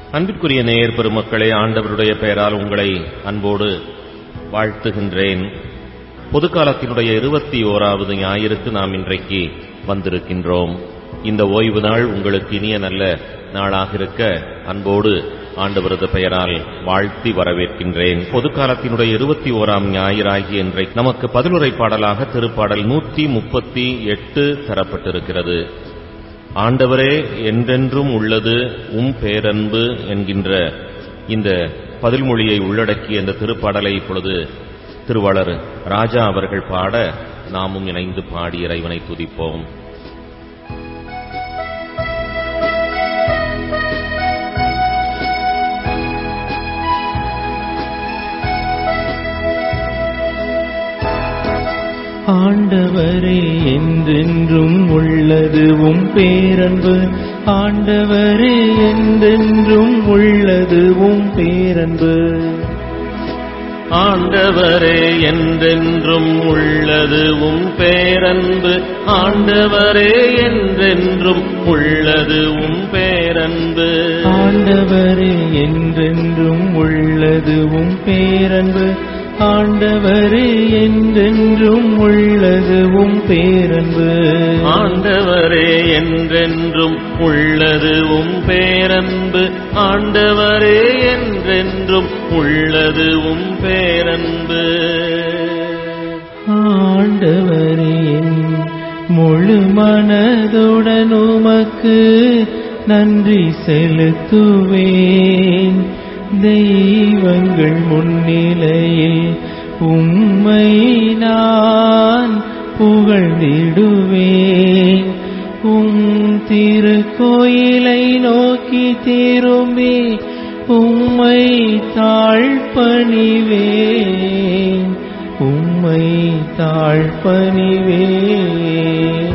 அன்பிற்குரிய நேயர் பெருமக்களே ஆண்டவருடைய பெயரால் உங்களை அன்போடு வாழ்த்துகின்றேன் பொதுக்காலத்தினுடைய இருபத்தி ஓராவது ஞாயிறுக்கு நாம் இன்றைக்கு வந்திருக்கின்றோம் இந்த ஓய்வு நாள் உங்களுக்கு இனிய நல்ல நாளாக இருக்க அன்போடு ஆண்டவரது பெயரால் வாழ்த்தி வரவேற்கின்றேன் பொதுக்காலத்தினுடைய இருபத்தி ஓராம் ஞாயிறாகிய இன்றைக்கு நமக்கு பதிலுரை பாடலாக திருப்பாடல் நூற்றி முப்பத்தி எட்டு தரப்பட்டிருக்கிறது ஆண்டவரே என்றென்றும் உள்ளது உம் பேரன்பு என்கின்ற இந்த பதில்மொழியை உள்ளடக்கிய இந்த திருப்பாடலை இப்பொழுது திருவாளர் ராஜா அவர்கள் பாட நாமும் இணைந்து பாடி இறைவனை துதிப்போம் ஆண்டவரே என்றென்றும் உள்ளது உம் பேரன்பு ஆண்டவரே என்றென்றும் உள்ளது உம் பேரன்பு ஆண்டவரே என்றென்றும் உள்ளது உம் பேரன்பு ஆண்டவரே என்றென்றும் உள்ளது உம் பேரன்பு ஆண்டவரே என்றென்றும் உள்ளது உம் பேரன்பு ஆண்டவரே என்றென்றும் உள்ளது உம் பேரன்பு ஆண்டவரே என்றென்றும் உள்ளது உம் பேரன்பு ஆண்டவரே என்றென்றும் உள்ளது உம் பேரன்பு ஆண்டவரே என் முழு மனதுடன் உமக்கு நன்றி செலுத்துவேன் தெய்வங்கள் முன்னிலையில் உம்மை நான் புகழ்ந்திடுவேன் உம் திருக்கோயிலை நோக்கி திரும்பி உம்மை தாழ்பணிவேன் உம்மை தாழ்பணிவேன்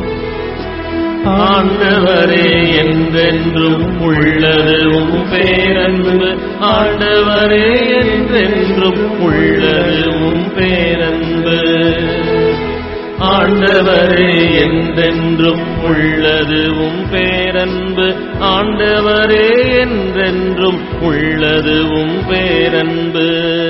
ஆண்டவரே என்றென்றும் உள்ளது உம் பேரன்பு ஆண்டவரே என்றென்றும் உள்ளது உம் பேரன்பு ஆண்டவரே என்றென்றும் உள்ளது உம் பேரன்பு ஆண்டவரே என்றென்றும் உள்ளது உம் பேரன்பு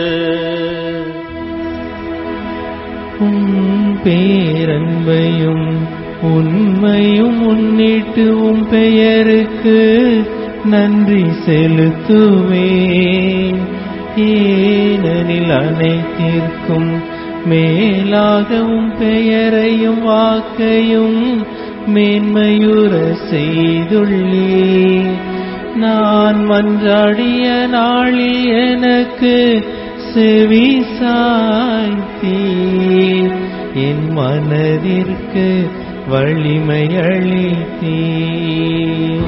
உம் பேரன்பையும் உண்மையும் முன்னிட்டு உம் பெயருக்கு நன்றி செலுத்துவேன் ஏனெனில் அனைத்திற்கும் மேலாக உம் பெயரையும் வாக்கையும் மேன்மையுற செய்துள்ளே நான் மன்றாடிய நாளில் எனக்கு செவி சாய்த்தீர் என் மனதிற்கு வலிமை அளித்தீர்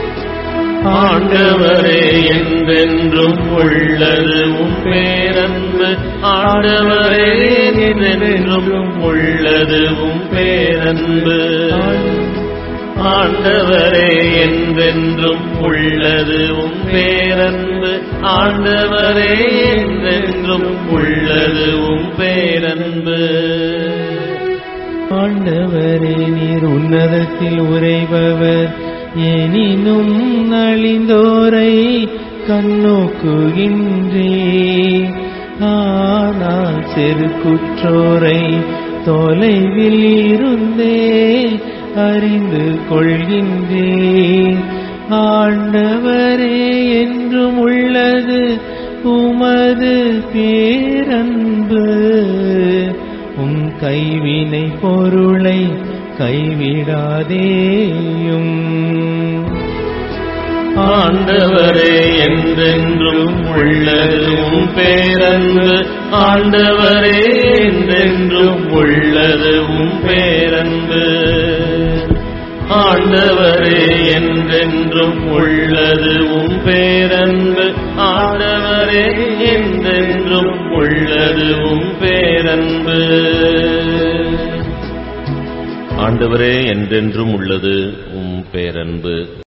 ஆண்டவரே என்றென்றும் உள்ளது உம் பேரன்பு ஆண்டவரே என்றென்றும் உள்ளது உம் பேரன்பு ஆண்டவரே என்றென்றும் உள்ளது உம் பேரன்பு ஆண்டவரே என்றென்றும் உள்ளது உம் பேரன்பு ஆண்டவரே நீர் உன்னதத்தில் உரைபவர் எனினும் நலிந்தோரை கண்ணோக்குகின்றே ஆனால் செருக்குற்றோரை தொலைவில் இருந்தே அறிந்து கொள்கின்றேன் ஆண்டவரே என்றும் உள்ளது உமது பேரன்பு உம் கைவினை பொருளை கைவிடாதேயும் ஆண்டவரே என்றென்றும் உள்ளது உம் பேரன்பு ஆண்டவரே என்றென்றும் உள்ளது உம் பேரன்பு ஆண்டவரே என்றென்றும் உள்ளது உம் பேரன்பு ஆண்டவரே என்றென்றும் உள்ளது உம் பேரன்பு ஆண்டவரே என்றென்றும் உள்ளது உம் பேரன்பு